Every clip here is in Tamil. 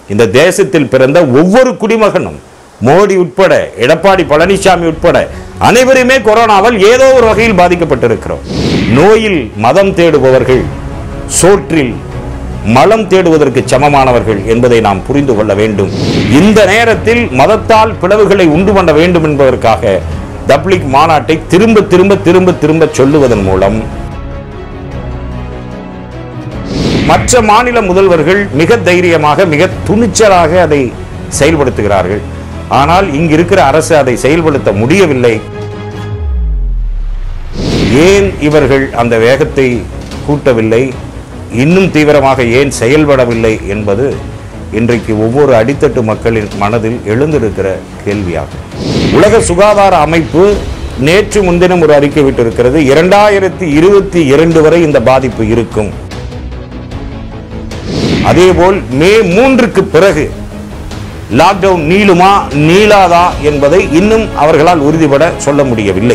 இந்த தேசத்தில் பிறந்த ஒவ்வொரு குடிமகனும் மோடி உட்பட எடப்பாடி பழனிசாமி உட்பட அனைவருமே கொரோனாவால் ஏதோ ஒரு வகையில் பாதிக்கப்பட்டிருக்கிறோம் நோயில் மதம் தேடுபவர்கள் சோற்றில் மலம் தேடுவதற்கு சமமானவர்கள் என்பதை நாம் புரிந்து கொள்ள வேண்டும் இந்த நேரத்தில் மதத்தால் பிளவுகளை உண்டு பண்ண வேண்டும் என்பதற்காக தப்லிக் மாநாட்டை திரும்ப திரும்ப திரும்ப திரும்ப சொல்லுவதன் மூலம் மற்ற மாநில முதல்வர்கள் மிக தைரியமாக மிக துணிச்சலாக அதை செயல்படுத்துகிறார்கள் ஆனால் இங்கு இருக்கிற அரசு அதை செயல்படுத்த முடியவில்லை ஏன் இவர்கள் அந்த வேகத்தை கூட்டவில்லை இன்னும் தீவிரமாக ஏன் செயல்படவில்லை என்பது இன்றைக்கு ஒவ்வொரு அடித்தட்டு மக்களின் மனதில் எழுந்திருக்கிற கேள்வியாகும் உலக சுகாதார அமைப்பு நேற்று முன்தினம் ஒரு அறிக்கை விட்டிருக்கிறது இரண்டாயிரத்தி இருபத்தி இரண்டு வரை இந்த பாதிப்பு இருக்கும் அதேபோல் மே மூன்றுக்கு பிறகு லாக்டவுன் நீளுமா நீளாதா என்பதை இன்னும் அவர்களால் உறுதிபட சொல்ல முடியவில்லை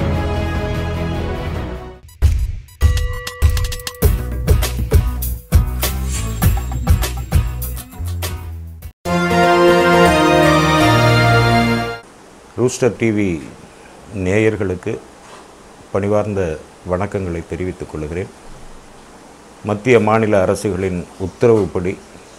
ரூஸ்டர் டிவி நேயர்களுக்கு பணிவார்ந்த வணக்கங்களை தெரிவித்துக் கொள்கிறேன் மத்திய மாநில அரசுகளின் உத்தரவுப்படி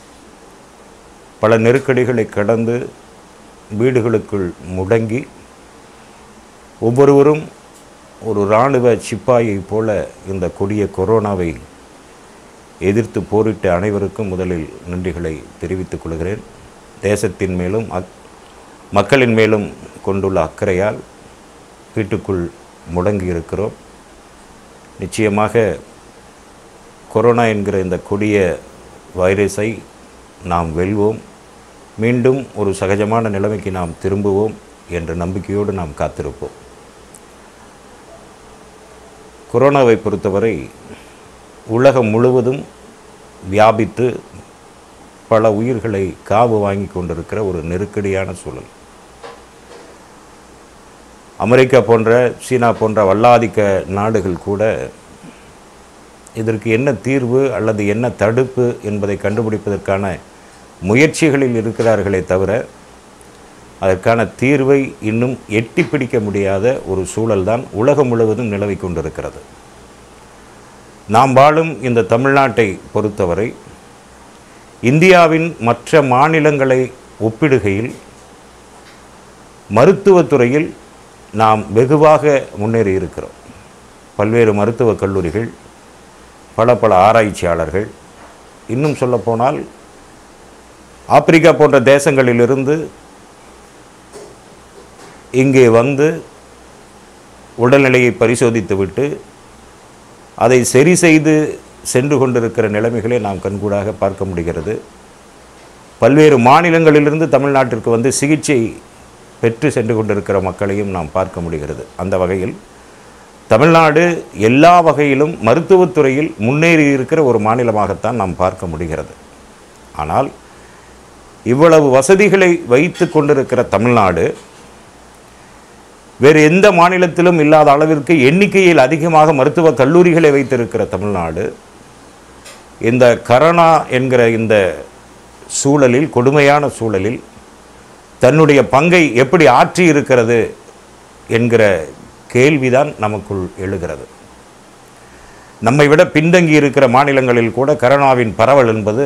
பல நெருக்கடிகளை கடந்து வீடுகளுக்குள் முடங்கி ஒவ்வொருவரும் ஒரு இராணுவ சிப்பாயைப் போல இந்த கொடிய கொரோனாவை எதிர்த்து போரிட்ட அனைவருக்கும் முதலில் நன்றிகளை தெரிவித்துக் கொள்கிறேன் தேசத்தின் மேலும் அக் மக்களின் மேலும் கொண்டுள்ள அக்கறையால் வீட்டுக்குள் முடங்கி இருக்கிறோம் நிச்சயமாக கொரோனா என்கிற இந்த கொடிய வைரஸை நாம் வெல்வோம் மீண்டும் ஒரு சகஜமான நிலைமைக்கு நாம் திரும்புவோம் என்ற நம்பிக்கையோடு நாம் காத்திருப்போம் கொரோனாவை பொறுத்தவரை உலகம் முழுவதும் வியாபித்து பல உயிர்களை காவு வாங்கி கொண்டிருக்கிற ஒரு நெருக்கடியான சூழல் அமெரிக்கா போன்ற சீனா போன்ற வல்லாதிக்க நாடுகள் கூட இதற்கு என்ன தீர்வு அல்லது என்ன தடுப்பு என்பதை கண்டுபிடிப்பதற்கான முயற்சிகளில் இருக்கிறார்களே தவிர அதற்கான தீர்வை இன்னும் எட்டி பிடிக்க முடியாத ஒரு சூழல்தான் உலகம் முழுவதும் நிலவி கொண்டிருக்கிறது நாம் வாழும் இந்த தமிழ்நாட்டை பொறுத்தவரை இந்தியாவின் மற்ற மாநிலங்களை ஒப்பிடுகையில் மருத்துவத்துறையில் நாம் வெகுவாக முன்னேறி இருக்கிறோம் பல்வேறு மருத்துவக் கல்லூரிகள் பல பல ஆராய்ச்சியாளர்கள் இன்னும் சொல்லப்போனால் ஆப்பிரிக்கா போன்ற தேசங்களிலிருந்து இங்கே வந்து உடல்நிலையை பரிசோதித்துவிட்டு அதை சரி செய்து சென்று கொண்டிருக்கிற நிலைமைகளை நாம் கண்கூடாக பார்க்க முடிகிறது பல்வேறு மாநிலங்களிலிருந்து தமிழ்நாட்டிற்கு வந்து சிகிச்சை பெற்று சென்று கொண்டிருக்கிற மக்களையும் நாம் பார்க்க முடிகிறது அந்த வகையில் தமிழ்நாடு எல்லா வகையிலும் மருத்துவத்துறையில் முன்னேறி இருக்கிற ஒரு மாநிலமாகத்தான் நாம் பார்க்க முடிகிறது ஆனால் இவ்வளவு வசதிகளை வைத்து கொண்டிருக்கிற தமிழ்நாடு வேறு எந்த மாநிலத்திலும் இல்லாத அளவிற்கு எண்ணிக்கையில் அதிகமாக மருத்துவக் கல்லூரிகளை வைத்திருக்கிற தமிழ்நாடு இந்த கரோனா என்கிற இந்த சூழலில் கொடுமையான சூழலில் தன்னுடைய பங்கை எப்படி ஆற்றி இருக்கிறது என்கிற கேள்விதான் நமக்குள் எழுகிறது நம்மை விட பின்தங்கி இருக்கிற மாநிலங்களில் கூட கரோனாவின் பரவல் என்பது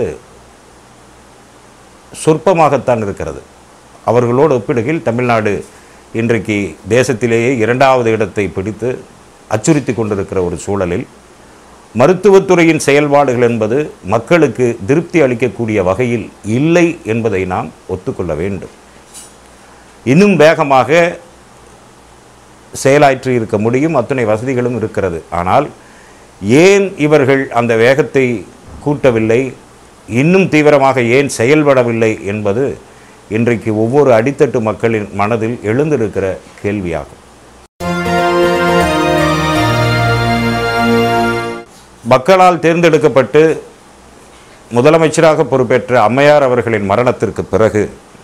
சொற்பமாகத்தான் இருக்கிறது அவர்களோடு ஒப்பிடுகையில் தமிழ்நாடு இன்றைக்கு தேசத்திலேயே இரண்டாவது இடத்தை பிடித்து அச்சுறுத்தி கொண்டிருக்கிற ஒரு சூழலில் மருத்துவத்துறையின் செயல்பாடுகள் என்பது மக்களுக்கு திருப்தி அளிக்கக்கூடிய வகையில் இல்லை என்பதை நாம் ஒத்துக்கொள்ள வேண்டும் இன்னும் வேகமாக செயலாற்றி இருக்க முடியும் அத்தனை வசதிகளும் இருக்கிறது ஆனால் ஏன் இவர்கள் அந்த வேகத்தை கூட்டவில்லை இன்னும் தீவிரமாக ஏன் செயல்படவில்லை என்பது இன்றைக்கு ஒவ்வொரு அடித்தட்டு மக்களின் மனதில் எழுந்திருக்கிற கேள்வியாகும் மக்களால் தேர்ந்தெடுக்கப்பட்டு முதலமைச்சராக பொறுப்பேற்ற அம்மையார் அவர்களின் மரணத்திற்கு பிறகு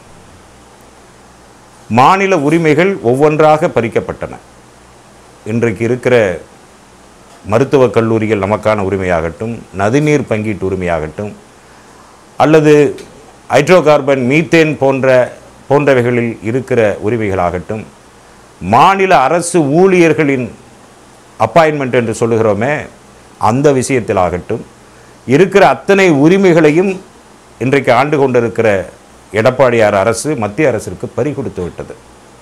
மாநில உரிமைகள் ஒவ்வொன்றாக பறிக்கப்பட்டன இன்றைக்கு இருக்கிற மருத்துவக் கல்லூரிகள் நமக்கான உரிமையாகட்டும் நதிநீர் பங்கீட்டு உரிமையாகட்டும் அல்லது ஹைட்ரோ கார்பன் மீத்தேன் போன்ற போன்றவைகளில் இருக்கிற உரிமைகளாகட்டும் மாநில அரசு ஊழியர்களின் அப்பாயின்மெண்ட் என்று சொல்லுகிறோமே அந்த விஷயத்திலாகட்டும் இருக்கிற அத்தனை உரிமைகளையும் இன்றைக்கு ஆண்டு கொண்டிருக்கிற எடப்பாடியார் அரசு மத்திய அரசிற்கு பறிகொடுத்து விட்டது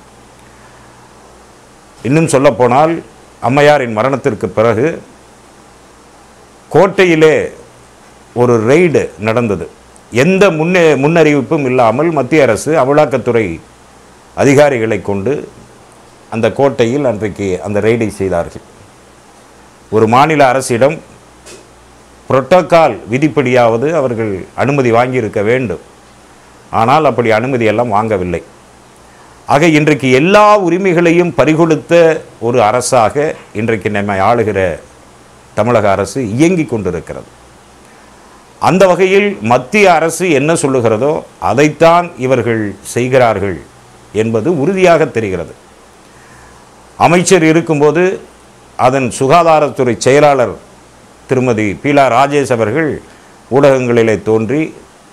இன்னும் சொல்லப்போனால் அம்மையாரின் மரணத்திற்கு பிறகு கோட்டையிலே ஒரு ரெய்டு நடந்தது எந்த முன்னே முன்னறிவிப்பும் இல்லாமல் மத்திய அரசு அமலாக்கத்துறை அதிகாரிகளை கொண்டு அந்த கோட்டையில் அன்றைக்கு அந்த ரெய்டை செய்தார்கள் ஒரு மாநில அரசிடம் புரோட்டோகால் விதிப்படியாவது அவர்கள் அனுமதி வாங்கியிருக்க வேண்டும் ஆனால் அப்படி அனுமதி எல்லாம் வாங்கவில்லை ஆக இன்றைக்கு எல்லா உரிமைகளையும் பறிகொடுத்த ஒரு அரசாக இன்றைக்கு நம்மை ஆளுகிற தமிழக அரசு இயங்கிக் கொண்டிருக்கிறது அந்த வகையில் மத்திய அரசு என்ன சொல்லுகிறதோ அதைத்தான் இவர்கள் செய்கிறார்கள் என்பது உறுதியாக தெரிகிறது அமைச்சர் இருக்கும்போது அதன் சுகாதாரத்துறை செயலாளர் திருமதி பீலா ராஜேஷ் அவர்கள் ஊடகங்களிலே தோன்றி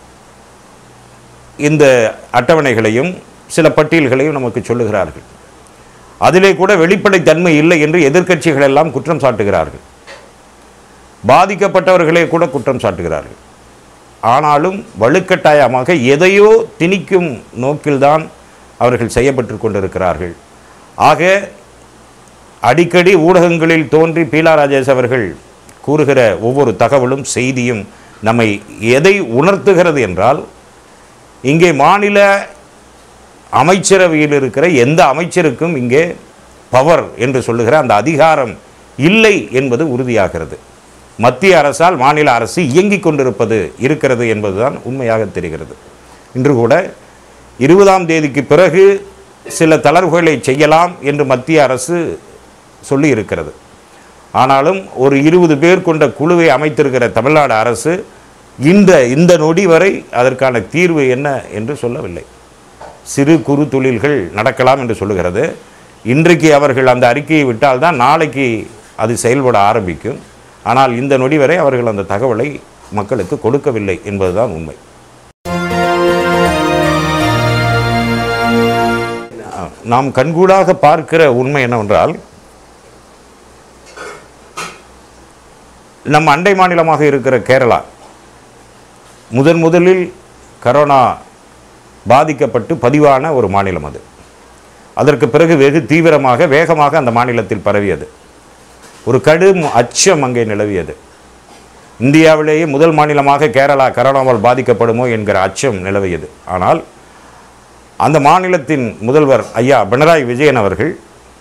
இந்த அட்டவணைகளையும் சில பட்டியல்களையும் நமக்கு சொல்லுகிறார்கள் அதிலே கூட வெளிப்படைத்தன்மை இல்லை என்று எதிர்க்கட்சிகள் எல்லாம் குற்றம் சாட்டுகிறார்கள் பாதிக்கப்பட்டவர்களே கூட குற்றம் சாட்டுகிறார்கள் ஆனாலும் வலுக்கட்டாயமாக எதையோ திணிக்கும் நோக்கில்தான் அவர்கள் செய்யப்பட்டு கொண்டிருக்கிறார்கள் ஆக அடிக்கடி ஊடகங்களில் தோன்றி பீலா ராஜேஷ் அவர்கள் கூறுகிற ஒவ்வொரு தகவலும் செய்தியும் நம்மை எதை உணர்த்துகிறது என்றால் இங்கே மாநில அமைச்சரவையில் இருக்கிற எந்த அமைச்சருக்கும் இங்கே பவர் என்று சொல்லுகிற அந்த அதிகாரம் இல்லை என்பது உறுதியாகிறது மத்திய அரசால் மாநில அரசு இயங்கிக் கொண்டிருப்பது இருக்கிறது என்பதுதான் உண்மையாக தெரிகிறது இன்று கூட இருபதாம் தேதிக்கு பிறகு சில தளர்வுகளை செய்யலாம் என்று மத்திய அரசு சொல்லி இருக்கிறது ஆனாலும் ஒரு இருபது பேர் கொண்ட குழுவை அமைத்திருக்கிற தமிழ்நாடு அரசு இந்த இந்த நொடி வரை அதற்கான தீர்வு என்ன என்று சொல்லவில்லை சிறு குறு தொழில்கள் நடக்கலாம் என்று சொல்லுகிறது இன்றைக்கு அவர்கள் அந்த அறிக்கையை விட்டால்தான் நாளைக்கு அது செயல்பட ஆரம்பிக்கும் ஆனால் இந்த நொடி வரை அவர்கள் அந்த தகவலை மக்களுக்கு கொடுக்கவில்லை என்பதுதான் உண்மை நாம் கண்கூடாக பார்க்கிற உண்மை என்னவென்றால் நம் அண்டை மாநிலமாக இருக்கிற கேரளா முதன் முதலில் கரோனா பாதிக்கப்பட்டு பதிவான ஒரு மாநிலம் அது அதற்கு பிறகு வெகு தீவிரமாக வேகமாக அந்த மாநிலத்தில் பரவியது ஒரு கடும் அச்சம் அங்கே நிலவியது இந்தியாவிலேயே முதல் மாநிலமாக கேரளா கரோனாவால் பாதிக்கப்படுமோ என்கிற அச்சம் நிலவியது ஆனால் அந்த மாநிலத்தின் முதல்வர் ஐயா பினராயி விஜயன் அவர்கள்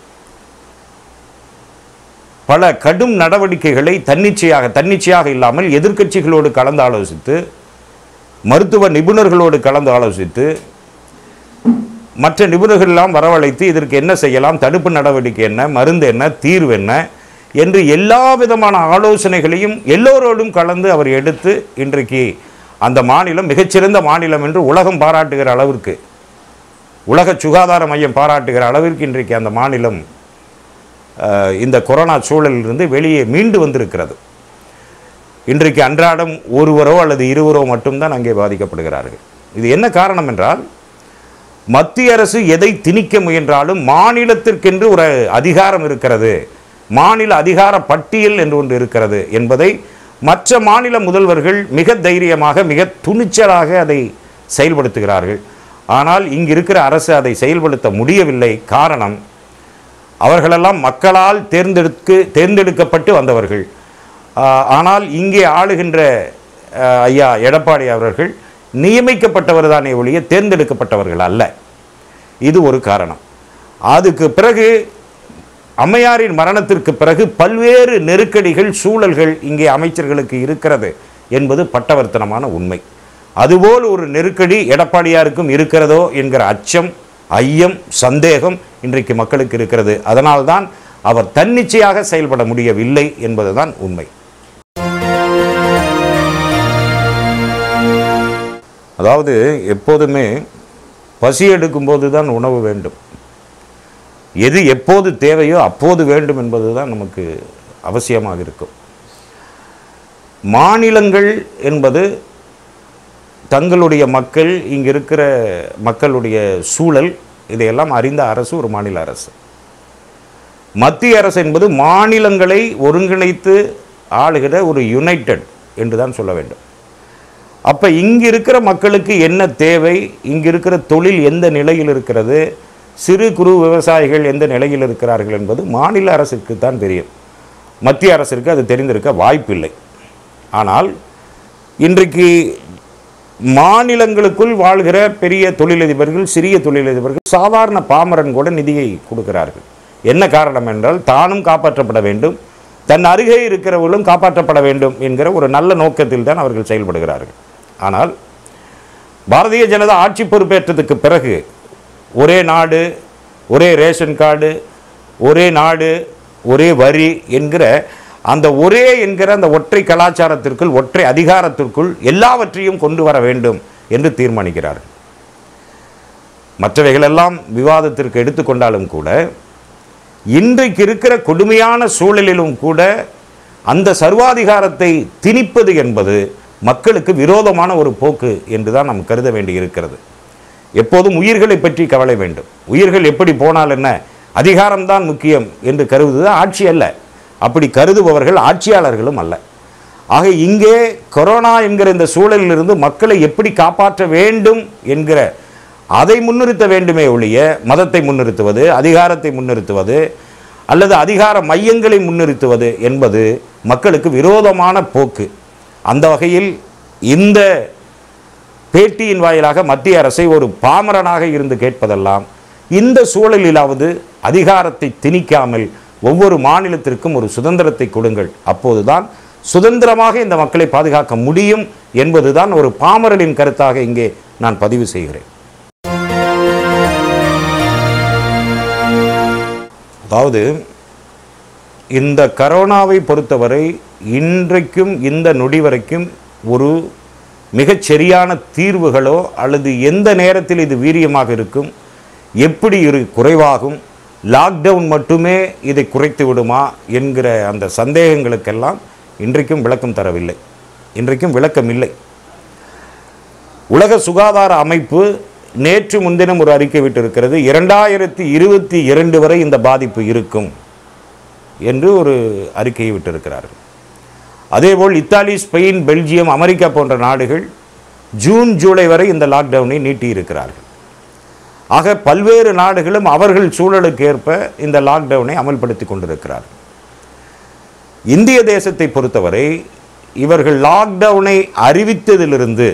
பல கடும் நடவடிக்கைகளை தன்னிச்சையாக தன்னிச்சையாக இல்லாமல் எதிர்க்கட்சிகளோடு கலந்து ஆலோசித்து மருத்துவ நிபுணர்களோடு கலந்து ஆலோசித்து மற்ற நிபுணர்கள் எல்லாம் வரவழைத்து இதற்கு என்ன செய்யலாம் தடுப்பு நடவடிக்கை என்ன மருந்து என்ன தீர்வு என்ன என்று எல்லா விதமான ஆலோசனைகளையும் எல்லோரோடும் கலந்து அவர் எடுத்து இன்றைக்கு அந்த மாநிலம் மிகச்சிறந்த மாநிலம் என்று உலகம் பாராட்டுகிற அளவிற்கு உலக சுகாதார மையம் பாராட்டுகிற அளவிற்கு இன்றைக்கு அந்த மாநிலம் அஹ், இந்த கொரோனா சூழலிலிருந்து வெளியே மீண்டு வந்திருக்கிறது இன்றைக்கு அன்றாடம் ஒருவரோ அல்லது இருவரோ மட்டும்தான் அங்கே பாதிக்கப்படுகிறார்கள் இது என்ன காரணம் என்றால் மத்திய அரசு எதை திணிக்க முயன்றாலும் மாநிலத்திற்கென்று ஒரு அதிகாரம் இருக்கிறது மாநில அதிகார பட்டியல் என்று ஒன்று இருக்கிறது என்பதை மற்ற மாநில முதல்வர்கள் மிக தைரியமாக மிக துணிச்சலாக அதை செயல்படுத்துகிறார்கள் ஆனால் இங்கு இருக்கிற அரசு அதை செயல்படுத்த முடியவில்லை காரணம் அவர்களெல்லாம் மக்களால் தேர்ந்தெடுக்கு தேர்ந்தெடுக்கப்பட்டு வந்தவர்கள் ஆஹ், ஆனால் இங்கே ஆளுகின்ற ஆஹ், ஐயா எடப்பாடி அவர்கள் நியமிக்கப்பட்டவர் தானே ஒழிய தேர்ந்தெடுக்கப்பட்டவர்கள் அல்ல இது ஒரு காரணம் அதுக்கு பிறகு அம்மையாரின் மரணத்திற்கு பிறகு பல்வேறு நெருக்கடிகள் சூழல்கள் இங்கே அமைச்சர்களுக்கு இருக்கிறது என்பது பட்டவர்த்தனமான உண்மை அதுபோல் ஒரு நெருக்கடி எடப்பாடியாருக்கும் இருக்கிறதோ என்கிற அச்சம் ஐயம் சந்தேகம் இன்றைக்கு மக்களுக்கு இருக்கிறது அதனால்தான் அவர் தன்னிச்சையாக செயல்பட முடியவில்லை என்பதுதான் உண்மை அதாவது எப்போதுமே பசி எடுக்கும்போது தான் உணவு வேண்டும் எது எப்போது தேவையோ அப்போது வேண்டும் என்பதுதான் நமக்கு அவசியமாக இருக்கும் மாநிலங்கள் என்பது தங்களுடைய மக்கள் இங்கே இருக்கிற மக்களுடைய சூழல் இதையெல்லாம் அறிந்த அரசு ஒரு மாநில அரசு மத்திய அரசு என்பது மாநிலங்களை ஒருங்கிணைத்து ஆளுகிற ஒரு யுனைடெட் என்று தான் சொல்ல வேண்டும் அப்போ இங்கே இருக்கிற மக்களுக்கு என்ன தேவை இங்கே இருக்கிற தொழில் எந்த நிலையில் இருக்கிறது சிறு குறு விவசாயிகள் எந்த நிலையில் இருக்கிறார்கள் என்பது மாநில அரசுக்கு தான் தெரியும் மத்திய அரசிற்கு அது தெரிந்திருக்க வாய்ப்பில்லை ஆனால் இன்றைக்கு மாநிலங்களுக்குள் வாழ்கிற பெரிய தொழிலதிபர்கள் சிறிய தொழிலதிபர்கள் சாதாரண பாமரன் கூட நிதியை கொடுக்கிறார்கள் என்ன காரணம் என்றால் தானும் காப்பாற்றப்பட வேண்டும் தன் அருகே இருக்கிறவர்களும் காப்பாற்றப்பட வேண்டும் என்கிற ஒரு நல்ல நோக்கத்தில் தான் அவர்கள் செயல்படுகிறார்கள் ஆனால் பாரதிய ஜனதா ஆட்சி பொறுப்பேற்றதுக்கு பிறகு ஒரே நாடு ஒரே ரேஷன் கார்டு ஒரே நாடு ஒரே வரி என்கிற அந்த ஒரே என்கிற அந்த ஒற்றை கலாச்சாரத்திற்குள் ஒற்றை அதிகாரத்திற்குள் எல்லாவற்றையும் கொண்டு வர வேண்டும் என்று தீர்மானிக்கிறார்கள் மற்றவைகளெல்லாம் விவாதத்திற்கு எடுத்துக்கொண்டாலும் கூட இன்றைக்கு இருக்கிற கொடுமையான சூழலிலும் கூட அந்த சர்வாதிகாரத்தை திணிப்பது என்பது மக்களுக்கு விரோதமான ஒரு போக்கு என்று தான் நாம் கருத வேண்டியிருக்கிறது எப்போதும் உயிர்களை பற்றி கவலை வேண்டும் உயிர்கள் எப்படி போனால் என்ன அதிகாரம்தான் முக்கியம் என்று கருதுவது ஆட்சி அல்ல அப்படி கருதுபவர்கள் ஆட்சியாளர்களும் அல்ல ஆக இங்கே கொரோனா என்கிற இந்த சூழலிலிருந்து மக்களை எப்படி காப்பாற்ற வேண்டும் என்கிற அதை முன்னிறுத்த வேண்டுமே ஒழிய மதத்தை முன்னிறுத்துவது அதிகாரத்தை முன்னிறுத்துவது அல்லது அதிகார மையங்களை முன்னிறுத்துவது என்பது மக்களுக்கு விரோதமான போக்கு அந்த வகையில் இந்த பேட்டியின் வாயிலாக மத்திய அரசை ஒரு பாமரனாக இருந்து கேட்பதெல்லாம் இந்த சூழலிலாவது அதிகாரத்தை திணிக்காமல் ஒவ்வொரு மாநிலத்திற்கும் ஒரு சுதந்திரத்தை கொடுங்கள் அப்போதுதான் சுதந்திரமாக இந்த மக்களை பாதுகாக்க முடியும் என்பதுதான் ஒரு பாமரனின் கருத்தாக இங்கே நான் பதிவு செய்கிறேன் அதாவது இந்த கரோனாவை பொறுத்தவரை இன்றைக்கும் இந்த நொடி வரைக்கும் ஒரு மிகச் சரியான தீர்வுகளோ அல்லது எந்த நேரத்தில் இது வீரியமாக இருக்கும் எப்படி இரு குறைவாகும் லாக்டவுன் மட்டுமே இதை குறைத்து விடுமா என்கிற அந்த சந்தேகங்களுக்கெல்லாம் இன்றைக்கும் விளக்கம் தரவில்லை இன்றைக்கும் விளக்கம் இல்லை உலக சுகாதார அமைப்பு நேற்று முன்தினம் ஒரு அறிக்கை விட்டிருக்கிறது இரண்டாயிரத்தி இருபத்தி இரண்டு வரை இந்த பாதிப்பு இருக்கும் என்று ஒரு அறிக்கையை விட்டிருக்கிறார்கள் அதேபோல் இத்தாலி ஸ்பெயின் பெல்ஜியம் அமெரிக்கா போன்ற நாடுகள் ஜூன் ஜூலை வரை இந்த லாக்டவுனை நீட்டியிருக்கிறார்கள் ஆக பல்வேறு நாடுகளும் அவர்கள் சூழலுக்கு ஏற்ப இந்த லாக்டவுனை அமல்படுத்தி கொண்டிருக்கிறார்கள் இந்திய தேசத்தை பொறுத்தவரை இவர்கள் லாக்டவுனை அறிவித்ததிலிருந்து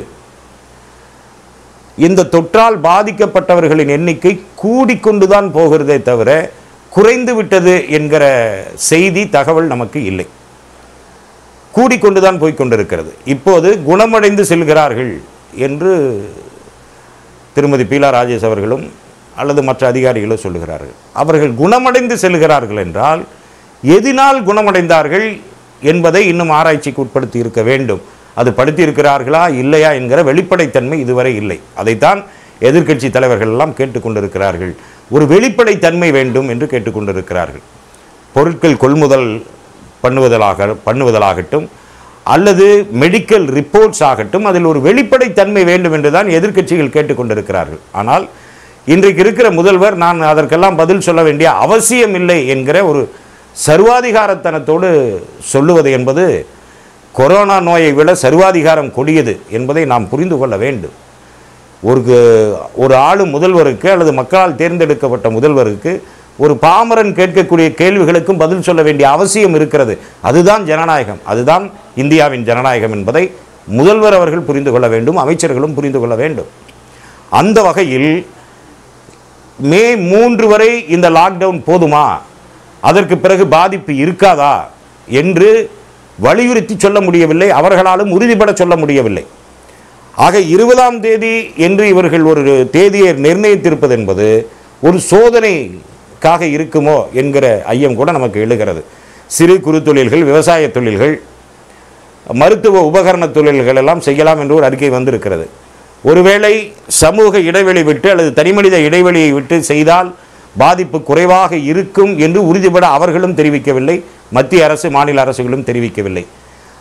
இந்த தொற்றால் பாதிக்கப்பட்டவர்களின் எண்ணிக்கை கூடிக்கொண்டுதான் போகிறதே தவிர குறைந்து விட்டது என்கிற செய்தி தகவல் நமக்கு இல்லை கூடிக்கொண்டுதான் போய்க் கொண்டிருக்கிறது இப்போது குணமடைந்து செல்கிறார்கள் என்று திருமதி பீலா ராஜேஷ் அவர்களும் அல்லது மற்ற அதிகாரிகளோ சொல்லுகிறார்கள் அவர்கள் குணமடைந்து செல்கிறார்கள் என்றால் எதினால் குணமடைந்தார்கள் என்பதை இன்னும் ஆராய்ச்சிக்கு உட்படுத்தி இருக்க வேண்டும் அது படுத்தி இருக்கிறார்களா இல்லையா என்கிற வெளிப்படைத்தன்மை இதுவரை இல்லை அதைத்தான் எதிர்க்கட்சி தலைவர்கள் எல்லாம் கேட்டுக்கொண்டிருக்கிறார்கள் ஒரு வெளிப்படைத்தன்மை வேண்டும் என்று கேட்டுக்கொண்டிருக்கிறார்கள் பொருட்கள் கொள்முதல் பண்ணுவதலாக பண்ணுவதலாகட்டும் அல்லது மெடிக்கல் ரிப்போர்ட்ஸ் ஆகட்டும் அதில் ஒரு வெளிப்படைத்தன்மை வேண்டும் என்று தான் எதிர்க்கட்சிகள் கேட்டுக்கொண்டிருக்கிறார்கள் ஆனால் இன்றைக்கு இருக்கிற முதல்வர் நான் அதற்கெல்லாம் பதில் சொல்ல வேண்டிய அவசியம் இல்லை என்கிற ஒரு சர்வாதிகாரத்தனத்தோடு சொல்லுவது என்பது கொரோனா நோயை விட சர்வாதிகாரம் கொடியது என்பதை நாம் புரிந்து கொள்ள வேண்டும் ஒரு ஒரு ஆளும் முதல்வருக்கு அல்லது மக்களால் தேர்ந்தெடுக்கப்பட்ட முதல்வருக்கு ஒரு பாமரன் கேட்கக்கூடிய கேள்விகளுக்கும் பதில் சொல்ல வேண்டிய அவசியம் இருக்கிறது அதுதான் ஜனநாயகம் அதுதான் இந்தியாவின் ஜனநாயகம் என்பதை முதல்வர் அவர்கள் புரிந்து கொள்ள வேண்டும் அமைச்சர்களும் புரிந்து கொள்ள வேண்டும் அந்த வகையில் மே மூன்று வரை இந்த லாக்டவுன் போதுமா அதற்கு பிறகு பாதிப்பு இருக்காதா என்று வலியுறுத்தி சொல்ல முடியவில்லை அவர்களாலும் உறுதிபட சொல்ல முடியவில்லை ஆக இருபதாம் தேதி என்று இவர்கள் ஒரு தேதியை நிர்ணயித்திருப்பது என்பது ஒரு சோதனைக்காக இருக்குமோ என்கிற ஐயம் கூட நமக்கு எழுகிறது சிறு குறு தொழில்கள் விவசாய தொழில்கள் மருத்துவ உபகரண தொழில்கள் எல்லாம் செய்யலாம் என்று ஒரு அறிக்கை வந்திருக்கிறது ஒருவேளை சமூக இடைவெளி விட்டு அல்லது தனிமனித இடைவெளியை விட்டு செய்தால் பாதிப்பு குறைவாக இருக்கும் என்று உறுதிபட அவர்களும் தெரிவிக்கவில்லை மத்திய அரசு மாநில அரசுகளும் தெரிவிக்கவில்லை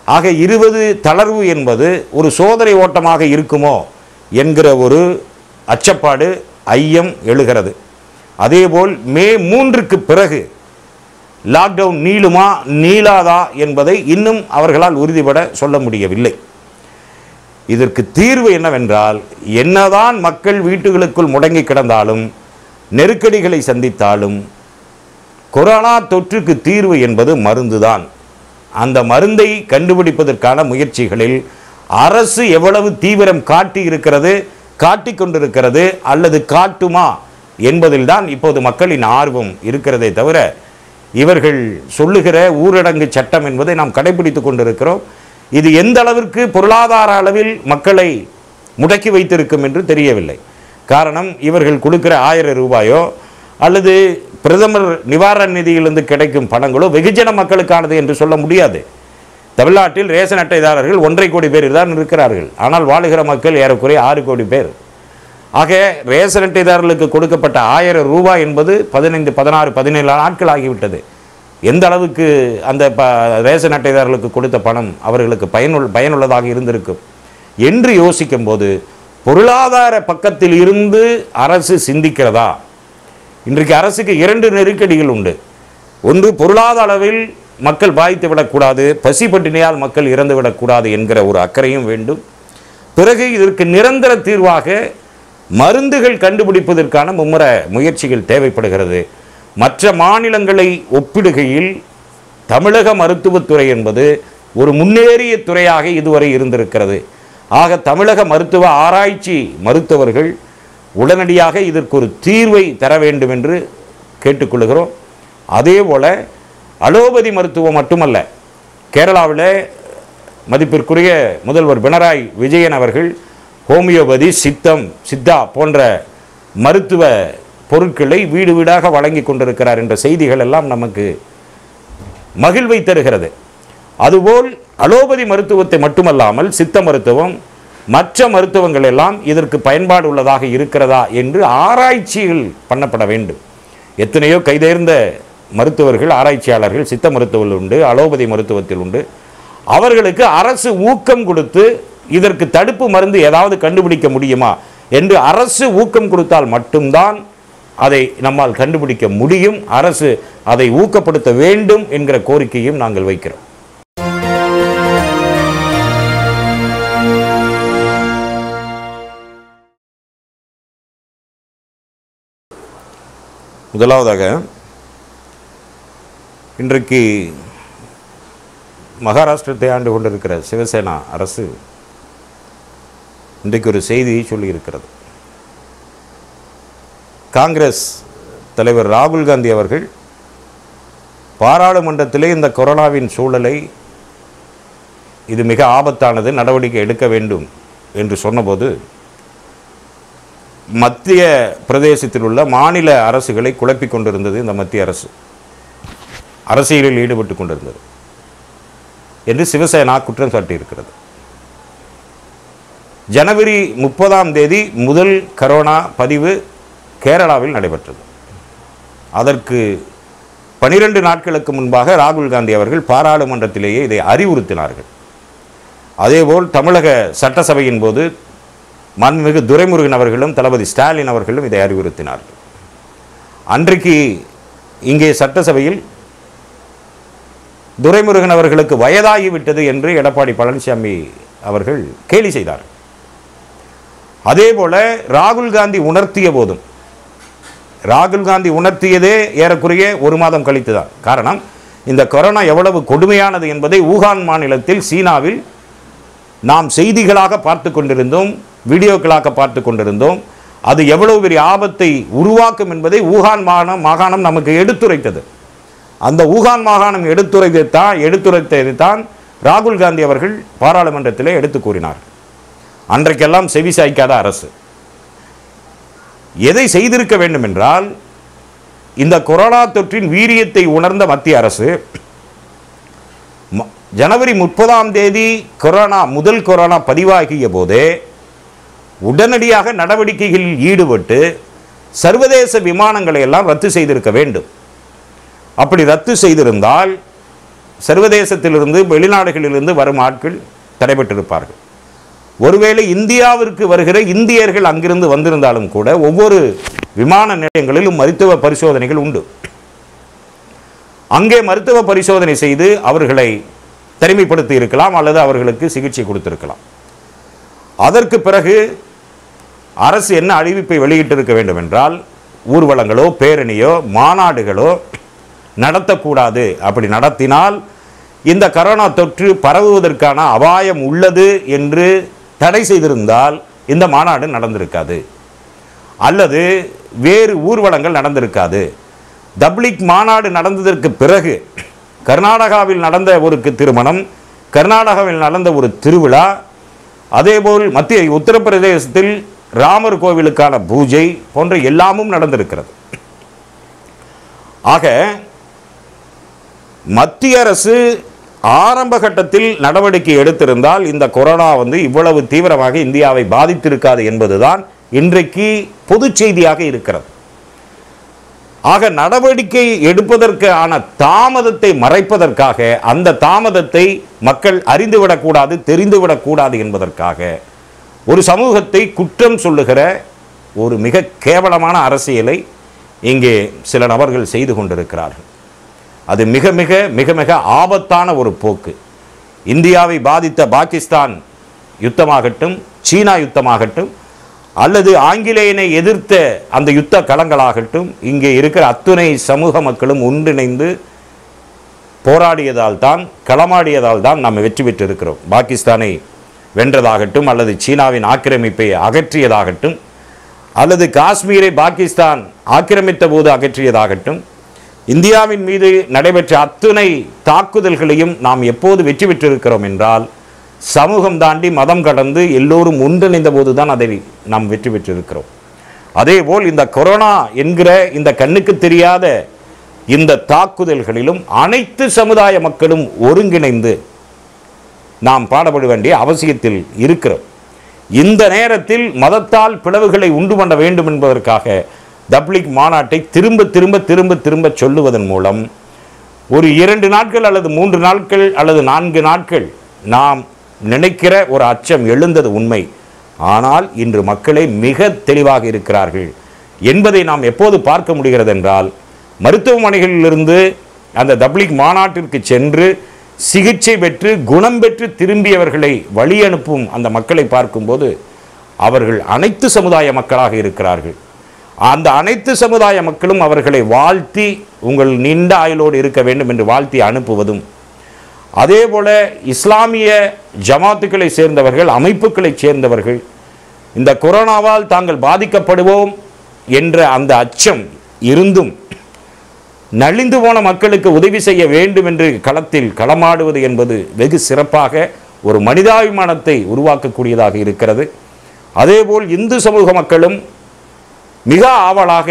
ஆக இருபது தளர்வு என்பது ஒரு சோதனை ஓட்டமாக இருக்குமோ என்கிற ஒரு அச்சப்பாடு ஐயம் எழுகிறது அதேபோல் மே மூன்றுக்கு பிறகு லாக்டவுன் நீளுமா நீளாதா என்பதை இன்னும் அவர்களால் உறுதிபட சொல்ல முடியவில்லை இதற்கு தீர்வு என்னவென்றால் என்னதான் மக்கள் வீட்டுகளுக்குள் முடங்கி கிடந்தாலும் நெருக்கடிகளை சந்தித்தாலும் கொரோனா தொற்றுக்கு தீர்வு என்பது மருந்துதான் அந்த மருந்தை கண்டுபிடிப்பதற்கான முயற்சிகளில் அரசு எவ்வளவு தீவிரம் காட்டி இருக்கிறது காட்டிக் கொண்டிருக்கிறது அல்லது காட்டுமா என்பதில்தான் இப்போது மக்களின் ஆர்வம் இருக்கிறதே தவிர இவர்கள் சொல்லுகிற ஊரடங்கு சட்டம் என்பதை நாம் கடைபிடித்துக் கொண்டிருக்கிறோம் இது எந்த அளவிற்கு பொருளாதார அளவில் மக்களை முடக்கி வைத்திருக்கும் என்று தெரியவில்லை காரணம் இவர்கள் கொடுக்கிற ஆயிரம் ரூபாயோ அல்லது பிரதமர் நிவாரண நிதியிலிருந்து கிடைக்கும் பணங்களோ வெகுஜன மக்களுக்கானது என்று சொல்ல முடியாது தமிழ்நாட்டில் ரேஷன் அட்டைதாரர்கள் ஒன்றரை கோடி பேர் தான் இருக்கிறார்கள் ஆனால் வாழுகிற மக்கள் ஏறக்குறைய ஆறு கோடி பேர் ஆக ரேஷன் அட்டைதாரர்களுக்கு கொடுக்கப்பட்ட ஆயிரம் ரூபாய் என்பது பதினைந்து பதினாறு பதினேழு நாட்கள் ஆகிவிட்டது எந்த அளவுக்கு அந்த ப ரேஷன் அட்டைதாரர்களுக்கு கொடுத்த பணம் அவர்களுக்கு பயனுள் பயனுள்ளதாக இருந்திருக்கும் என்று யோசிக்கும் போது பொருளாதார பக்கத்தில் இருந்து அரசு சிந்திக்கிறதா இன்றைக்கு அரசுக்கு இரண்டு நெருக்கடிகள் உண்டு ஒன்று பொருளாதார அளவில் மக்கள் பாதித்து விடக்கூடாது பசி பட்டினியால் மக்கள் இறந்து விடக்கூடாது என்கிற ஒரு அக்கறையும் வேண்டும் பிறகு இதற்கு நிரந்தர தீர்வாக மருந்துகள் கண்டுபிடிப்பதற்கான மும்முர முயற்சிகள் தேவைப்படுகிறது மற்ற மாநிலங்களை ஒப்பிடுகையில் தமிழக மருத்துவத்துறை என்பது ஒரு முன்னேறிய துறையாக இதுவரை இருந்திருக்கிறது ஆக தமிழக மருத்துவ ஆராய்ச்சி மருத்துவர்கள் உடனடியாக இதற்கு ஒரு தீர்வை தர வேண்டும் என்று கேட்டுக்கொள்கிறோம் அதே போல அலோபதி மருத்துவம் மட்டுமல்ல கேரளாவில் மதிப்பிற்குரிய முதல்வர் பினராயி விஜயன் அவர்கள் ஹோமியோபதி சித்தம் சித்தா போன்ற மருத்துவ பொருட்களை வீடு வீடாக வழங்கி கொண்டிருக்கிறார் என்ற செய்திகள் எல்லாம் நமக்கு மகிழ்வை தருகிறது அதுபோல் அலோபதி மருத்துவத்தை மட்டுமல்லாமல் சித்த மருத்துவம் மற்ற மருத்துவங்கள் எல்லாம் இதற்கு பயன்பாடு உள்ளதாக இருக்கிறதா என்று ஆராய்ச்சிகள் பண்ணப்பட வேண்டும் எத்தனையோ கைதேர்ந்த மருத்துவர்கள் ஆராய்ச்சியாளர்கள் சித்த மருத்துவத்தில் உண்டு அலோபதி மருத்துவத்தில் உண்டு அவர்களுக்கு அரசு ஊக்கம் கொடுத்து இதற்கு தடுப்பு மருந்து ஏதாவது கண்டுபிடிக்க முடியுமா என்று அரசு ஊக்கம் கொடுத்தால் மட்டும்தான் அதை நம்மால் கண்டுபிடிக்க முடியும் அரசு அதை ஊக்கப்படுத்த வேண்டும் என்கிற கோரிக்கையும் நாங்கள் வைக்கிறோம் முதலாவதாக இன்றைக்கு மகாராஷ்டிரத்தை ஆண்டு கொண்டிருக்கிற சிவசேனா அரசு இன்றைக்கு ஒரு செய்தியை சொல்லியிருக்கிறது காங்கிரஸ் தலைவர் ராகுல் காந்தி அவர்கள் பாராளுமன்றத்திலே இந்த கொரோனாவின் சூழலை இது மிக ஆபத்தானது நடவடிக்கை எடுக்க வேண்டும் என்று சொன்னபோது மத்திய பிரதேசத்தில் உள்ள மாநில அரசுகளை குழப்பிக் கொண்டிருந்தது இந்த மத்திய அரசு அரசியலில் ஈடுபட்டு கொண்டிருந்தது என்று சிவசேனா குற்றம் சாட்டியிருக்கிறது ஜனவரி முப்பதாம் தேதி முதல் கரோனா பதிவு கேரளாவில் நடைபெற்றது அதற்கு பனிரெண்டு நாட்களுக்கு முன்பாக ராகுல் காந்தி அவர்கள் பாராளுமன்றத்திலேயே இதை அறிவுறுத்தினார்கள் அதேபோல் தமிழக சட்டசபையின் போது மாண்புமிகு துரைமுருகன் அவர்களும் தளபதி ஸ்டாலின் அவர்களும் இதை அறிவுறுத்தினார்கள் அன்றைக்கு இங்கே சட்டசபையில் துரைமுருகன் அவர்களுக்கு வயதாகிவிட்டது என்று எடப்பாடி பழனிசாமி அவர்கள் கேலி செய்தார் அதேபோல ராகுல் காந்தி உணர்த்திய போதும் ராகுல் காந்தி உணர்த்தியதே ஏறக்குறைய ஒரு மாதம் கழித்து தான் காரணம் இந்த கொரோனா எவ்வளவு கொடுமையானது என்பதை ஊகான் மாநிலத்தில் சீனாவில் நாம் செய்திகளாக பார்த்து கொண்டிருந்தோம் வீடியோக்களாக பார்த்து கொண்டிருந்தோம் அது எவ்வளவு பெரிய ஆபத்தை உருவாக்கும் என்பதை ஊகான் மாகாணம் மாகாணம் நமக்கு எடுத்துரைத்தது அந்த ஊகான் மாகாணம் எடுத்துரைத்தான் எடுத்துரைத்ததைத்தான் ராகுல் காந்தி அவர்கள் பாராளுமன்றத்திலே எடுத்து கூறினார் அன்றைக்கெல்லாம் செவி சாய்க்காத அரசு எதை செய்திருக்க வேண்டும் என்றால் இந்த கொரோனா தொற்றின் வீரியத்தை உணர்ந்த மத்திய அரசு ம- ஜனவரி முப்பதாம் தேதி கொரோனா முதல் கொரோனா பதிவாகிய போதே உடனடியாக நடவடிக்கைகளில் ஈடுபட்டு சர்வதேச விமானங்களை எல்லாம் ரத்து செய்திருக்க வேண்டும் அப்படி ரத்து செய்திருந்தால் சர்வதேசத்திலிருந்து வெளிநாடுகளிலிருந்து வரும் ஆட்கள் தடைபட்டிருப்பார்கள் ஒருவேளை இந்தியாவிற்கு வருகிற இந்தியர்கள் அங்கிருந்து வந்திருந்தாலும் கூட ஒவ்வொரு விமான நிலையங்களிலும் மருத்துவ பரிசோதனைகள் உண்டு அங்கே மருத்துவ பரிசோதனை செய்து அவர்களை தனிமைப்படுத்தி இருக்கலாம் அல்லது அவர்களுக்கு சிகிச்சை கொடுத்திருக்கலாம் அதற்கு பிறகு அரசு என்ன அறிவிப்பை வெளியிட்டிருக்க வேண்டும் என்றால் ஊர்வலங்களோ பேரணியோ மாநாடுகளோ நடத்தக்கூடாது அப்படி நடத்தினால் இந்த கரோனா தொற்று பரவுவதற்கான அபாயம் உள்ளது என்று தடை செய்திருந்தால் இந்த மாநாடு நடந்திருக்காது அல்லது வேறு ஊர்வலங்கள் நடந்திருக்காது தப்லிக் மாநாடு நடந்ததற்கு பிறகு கர்நாடகாவில் நடந்த ஒரு கு- திருமணம் கர்நாடகாவில் நடந்த ஒரு திருவிழா அதேபோல் மத்திய உத்தரப்பிரதேசத்தில் ராமர் கோவிலுக்கான பூஜை போன்ற எல்லாமும் நடந்திருக்கிறது ஆக மத்திய அரசு ஆரம்ப கட்டத்தில் நடவடிக்கை எடுத்திருந்தால் இந்த கொரோனா வந்து இவ்வளவு தீவிரமாக இந்தியாவை பாதித்திருக்காது என்பதுதான் இன்றைக்கு பொது செய்தியாக இருக்கிறது ஆக நடவடிக்கை எடுப்பதற்கான தாமதத்தை மறைப்பதற்காக அந்த தாமதத்தை மக்கள் அறிந்துவிடக்கூடாது தெரிந்துவிடக்கூடாது என்பதற்காக ஒரு சமூகத்தை குற்றம் சொல்லுகிற ஒரு மிக கேவலமான அரசியலை இங்கே சில நபர்கள் செய்து கொண்டிருக்கிறார்கள் அது மிக மிக மிக மிக ஆபத்தான ஒரு போக்கு இந்தியாவை பாதித்த பாகிஸ்தான் யுத்தமாகட்டும் சீனா யுத்தமாகட்டும் அல்லது ஆங்கிலேயனை எதிர்த்த அந்த யுத்த களங்களாகட்டும் இங்கே இருக்கிற அத்துணை சமூக மக்களும் ஒன்றிணைந்து போராடியதால் தான் களமாடியதால் தான் நாம் வெற்றி பெற்றிருக்கிறோம் பாகிஸ்தானை வென்றதாகட்டும் அல்லது சீனாவின் ஆக்கிரமிப்பை அகற்றியதாகட்டும் அல்லது காஷ்மீரை பாகிஸ்தான் ஆக்கிரமித்த போது அகற்றியதாகட்டும் இந்தியாவின் மீது நடைபெற்ற அத்துணை தாக்குதல்களையும் நாம் எப்போது வெற்றி பெற்றிருக்கிறோம் என்றால் சமூகம் தாண்டி மதம் கடந்து எல்லோரும் ஒன்றிணைந்த போது தான் அதை நாம் வெற்றி பெற்றிருக்கிறோம் அதேபோல் இந்த கொரோனா என்கிற இந்த கண்ணுக்கு தெரியாத இந்த தாக்குதல்களிலும் அனைத்து சமுதாய மக்களும் ஒருங்கிணைந்து நாம் பாடுபட வேண்டிய அவசியத்தில் இருக்கிறோம் இந்த நேரத்தில் மதத்தால் பிளவுகளை உண்டு பண்ண வேண்டும் என்பதற்காக தப்லிக் மாநாட்டை திரும்ப திரும்ப திரும்ப திரும்ப சொல்லுவதன் மூலம் ஒரு இரண்டு நாட்கள் அல்லது மூன்று நாட்கள் அல்லது நான்கு நாட்கள் நாம் நினைக்கிற ஒரு அச்சம் எழுந்தது உண்மை ஆனால் இன்று மக்களே மிக தெளிவாக இருக்கிறார்கள் என்பதை நாம் எப்போது பார்க்க முடிகிறது என்றால் மருத்துவமனைகளிலிருந்து அந்த தப்லிக் மாநாட்டிற்கு சென்று சிகிச்சை பெற்று குணம் பெற்று திரும்பியவர்களை வழி அனுப்பும் அந்த மக்களை பார்க்கும்போது அவர்கள் அனைத்து சமுதாய மக்களாக இருக்கிறார்கள் அந்த அனைத்து சமுதாய மக்களும் அவர்களை வாழ்த்தி உங்கள் நீண்ட ஆயுளோடு இருக்க வேண்டும் என்று வாழ்த்தி அனுப்புவதும் அதேபோல இஸ்லாமிய ஜமாத்துக்களை சேர்ந்தவர்கள் அமைப்புகளைச் சேர்ந்தவர்கள் இந்த கொரோனாவால் தாங்கள் பாதிக்கப்படுவோம் என்ற அந்த அச்சம் இருந்தும் நலிந்து போன மக்களுக்கு உதவி செய்ய வேண்டும் என்று களத்தில் களமாடுவது என்பது வெகு சிறப்பாக ஒரு மனிதாபிமானத்தை உருவாக்கக்கூடியதாக இருக்கிறது அதேபோல் இந்து சமூக மக்களும் மிக ஆவலாக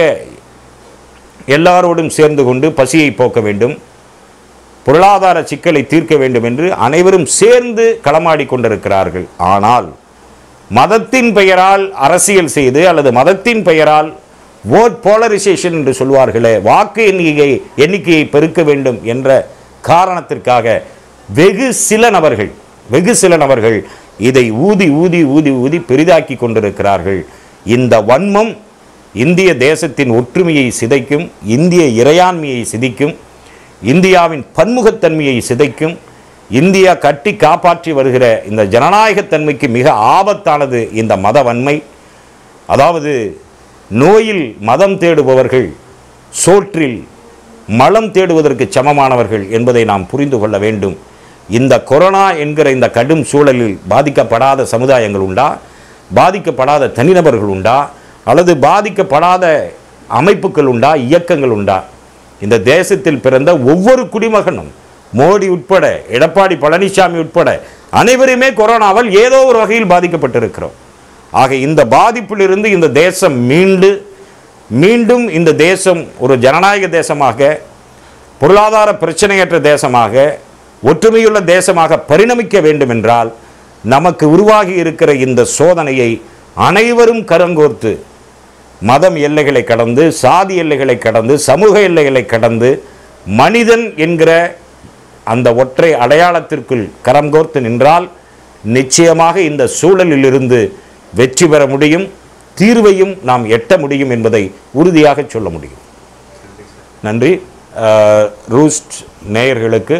எல்லாரோடும் சேர்ந்து கொண்டு பசியை போக்க வேண்டும் பொருளாதார சிக்கலை தீர்க்க வேண்டும் என்று அனைவரும் சேர்ந்து களமாடி கொண்டிருக்கிறார்கள் ஆனால் மதத்தின் பெயரால் அரசியல் செய்து அல்லது மதத்தின் பெயரால் ஓட் போலரைசேஷன் என்று சொல்வார்களே வாக்கு எண்ணிக்கை எண்ணிக்கையை பெருக்க வேண்டும் என்ற காரணத்திற்காக வெகு சில நபர்கள் வெகு சில நபர்கள் இதை ஊதி ஊதி ஊதி ஊதி பெரிதாக்கி கொண்டிருக்கிறார்கள் இந்த வன்மம் இந்திய தேசத்தின் ஒற்றுமையை சிதைக்கும் இந்திய இறையாண்மையை சிதைக்கும் இந்தியாவின் பன்முகத்தன்மையை சிதைக்கும் இந்தியா கட்டி காப்பாற்றி வருகிற இந்த ஜனநாயகத்தன்மைக்கு மிக ஆபத்தானது இந்த மதவன்மை அதாவது நோயில் மதம் தேடுபவர்கள் சோற்றில் மலம் தேடுவதற்கு சமமானவர்கள் என்பதை நாம் புரிந்து கொள்ள வேண்டும் இந்த கொரோனா என்கிற இந்த கடும் சூழலில் பாதிக்கப்படாத சமுதாயங்கள் உண்டா பாதிக்கப்படாத தனிநபர்கள் உண்டா அல்லது பாதிக்கப்படாத அமைப்புகள் உண்டா இயக்கங்கள் உண்டா இந்த தேசத்தில் பிறந்த ஒவ்வொரு குடிமகனும் மோடி உட்பட எடப்பாடி பழனிசாமி உட்பட அனைவருமே கொரோனாவால் ஏதோ ஒரு வகையில் பாதிக்கப்பட்டிருக்கிறோம் ஆக இந்த பாதிப்பிலிருந்து இந்த தேசம் மீண்டு மீண்டும் இந்த தேசம் ஒரு ஜனநாயக தேசமாக பொருளாதார பிரச்சனையற்ற தேசமாக ஒற்றுமையுள்ள தேசமாக பரிணமிக்க வேண்டும் என்றால் நமக்கு உருவாகி இருக்கிற இந்த சோதனையை அனைவரும் கரங்கோர்த்து மதம் எல்லைகளை கடந்து சாதி எல்லைகளை கடந்து சமூக எல்லைகளை கடந்து மனிதன் என்கிற அந்த ஒற்றை அடையாளத்திற்குள் கரம் கோர்த்து நின்றால் நிச்சயமாக இந்த சூழலிலிருந்து வெற்றி பெற முடியும் தீர்வையும் நாம் எட்ட முடியும் என்பதை உறுதியாக சொல்ல முடியும் நன்றி அஹ், ரூஸ்ட் நேயர்களுக்கு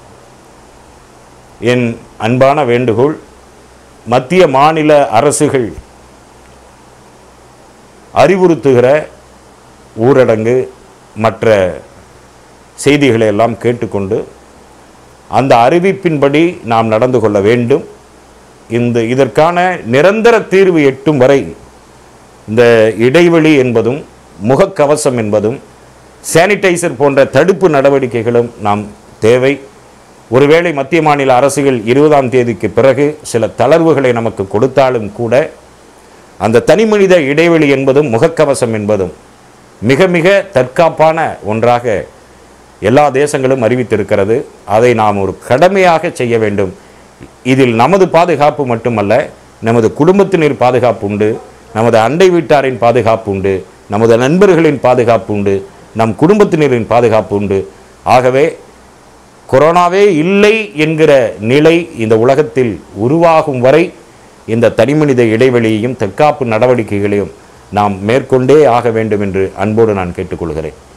என் அன்பான வேண்டுகோள் மத்திய மாநில அரசுகள் அறிவுறுத்துகிற ஊரடங்கு மற்ற செய்திகளை எல்லாம் கேட்டுக்கொண்டு அந்த அறிவிப்பின்படி நாம் நடந்து கொள்ள வேண்டும் இந்த இதற்கான நிரந்தர தீர்வு எட்டும் வரை இந்த இடைவெளி என்பதும் முகக்கவசம் என்பதும் சானிடைசர் போன்ற தடுப்பு நடவடிக்கைகளும் நாம் தேவை ஒருவேளை மத்திய மாநில அரசுகள் இருபதாம் தேதிக்கு பிறகு சில தளர்வுகளை நமக்கு கொடுத்தாலும் கூட அந்த தனிமனித இடைவெளி என்பதும் முகக்கவசம் என்பதும் மிக மிக தற்காப்பான ஒன்றாக எல்லா தேசங்களும் அறிவித்திருக்கிறது அதை நாம் ஒரு கடமையாக செய்ய வேண்டும் இதில் நமது பாதுகாப்பு மட்டுமல்ல நமது குடும்பத்தினர் பாதுகாப்பு உண்டு நமது அண்டை வீட்டாரின் பாதுகாப்பு உண்டு நமது நண்பர்களின் பாதுகாப்பு உண்டு நம் குடும்பத்தினரின் பாதுகாப்பு உண்டு ஆகவே கொரோனாவே இல்லை என்கிற நிலை இந்த உலகத்தில் உருவாகும் வரை இந்த தனிமனித இடைவெளியையும் தற்காப்பு நடவடிக்கைகளையும் நாம் மேற்கொண்டே ஆக வேண்டும் என்று அன்போடு நான் கேட்டுக்கொள்கிறேன்